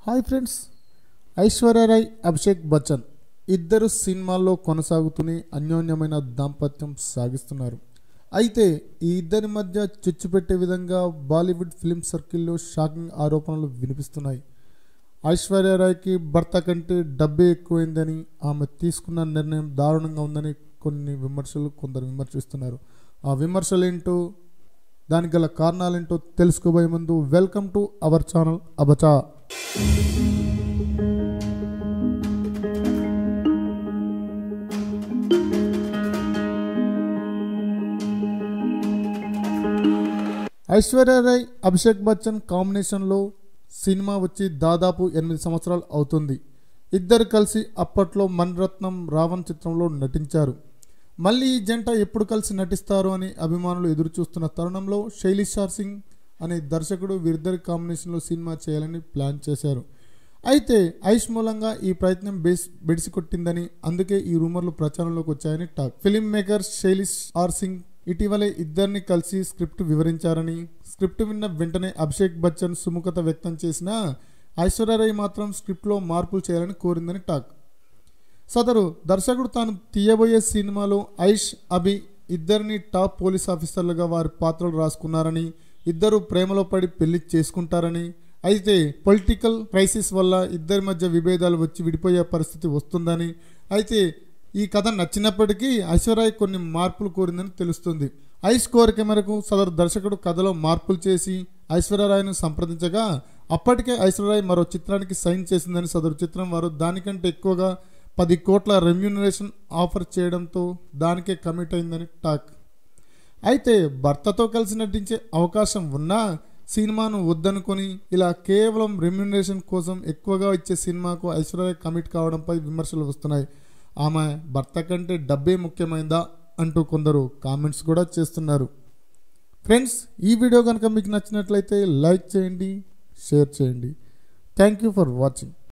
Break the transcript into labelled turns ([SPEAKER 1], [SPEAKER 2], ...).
[SPEAKER 1] hi friends Aishwarya Rai Abhishek Bachchan ఇద్దరు సినిమాల్లో కొనసాగుతూనే అన్యోన్యమైన దాంపత్యం సాగిస్తున్నారు అయితే ఈ ఇద్దరి మధ్య చిచ్చు పెట్టే విధంగా బాలీవుడ్ ఫిల్మ్ సర్కిల్లో షాకింగ్ ఆరోపణలు వినిపిస్తున్నాయి ఐశ్వర్యరాయ్కి భర్త కంటే డబ్బే ఎక్కువైందని ఆమె తీసుకున్న నిర్ణయం దారుణంగా ఉందని కొన్ని విమర్శలు కొందరు విమర్శిస్తున్నారు ఆ విమర్శలు ఏంటో దానికి గల కారణాలేంటో తెలుసుకోబోయే ముందు వెల్కమ్ టు అవర్ ఛానల్ అబచా ఐశ్వర్యరాయ్ అభిషేక్ బచ్చన్ కాంబినేషన్లో సినిమా వచ్చి దాదాపు ఎనిమిది సంవత్సరాలు అవుతుంది ఇద్దరు కలిసి అప్పట్లో మణిరత్నం రావణ్ చిత్రంలో నటించారు మళ్ళీ ఈ జంట ఎప్పుడు కలిసి నటిస్తారు అని అభిమానులు ఎదురు చూస్తున్న తరుణంలో శైలిషార్ సింగ్ అనే దర్శకుడు వీరిద్దరి కాంబినేషన్లో సినిమా చేయాలని ప్లాన్ చేశారు అయితే ఐష్ మూలంగా ఈ ప్రయత్నం బేస్ బెడిసి కొట్టిందని అందుకే ఈ రూమర్లు ప్రచారంలోకి వచ్చాయని talk filmmaker Shailesh R Singh ఇటీవలే ఇద్దరిని కలిసి స్క్రిప్ట్ వివరించారని స్క్రిప్ట్ విన్న వెంటనే అభిషేక్ బచ్చన్ సుముఖత వ్యక్తం చేసిన ఐశ్వర్యరాయ్ మాత్రం స్క్రిప్ట్లో మార్పులు చేయాలని కోరిందని టాక్ సదరు దర్శకుడు తాను తీయబోయే సినిమాలో ఐష్ అభి ఇద్దరిని టాప్ పోలీస్ ఆఫీసర్లుగా వారి పాత్రలు రాసుకున్నారని ఇద్దరు ప్రేమలో పడి పెళ్లి చేసుకుంటారని అయితే పొలిటికల్ క్రైసిస్ వల్ల ఇద్దరి మధ్య విభేదాలు వచ్చి విడిపోయే పరిస్థితి వస్తుందని అయితే ఈ కథ నచ్చినప్పటికీ ఐశ్వర్య కొన్ని మార్పులు కోరిందని తెలుస్తుంది ఐస్ కోరిక మేరకు సదరు దర్శకుడు కథలో మార్పులు చేసి ఐశ్వర్యరాయ్ను సంప్రదించగా అప్పటికే ఐశ్వర్యరాయ్ మరో చిత్రానికి సైన్ చేసిందని సదరు చిత్రం వారు దానికంటే ఎక్కువగా పది కోట్ల రెమ్యూనరేషన్ ఆఫర్ చేయడంతో దానికే కమిట్ అయిందని టాక్ అయితే భర్తతో కలిసి నటించే అవకాశం ఉన్నా సినిమాను వద్దనుకొని ఇలా కేవలం రెమ్యునరేషన్ కోసం ఎక్కువగా ఇచ్చే సినిమాకు ఐశ్వర్య కమిట్ కావడంపై విమర్శలు వస్తున్నాయి ఆమె భర్త కంటే డబ్బే ముఖ్యమైందా అంటూ కొందరు కామెంట్స్ కూడా చేస్తున్నారు ఫ్రెండ్స్ ఈ వీడియో కనుక మీకు నచ్చినట్లయితే లైక్ చేయండి షేర్ చేయండి థ్యాంక్ యూ ఫర్ వాచింగ్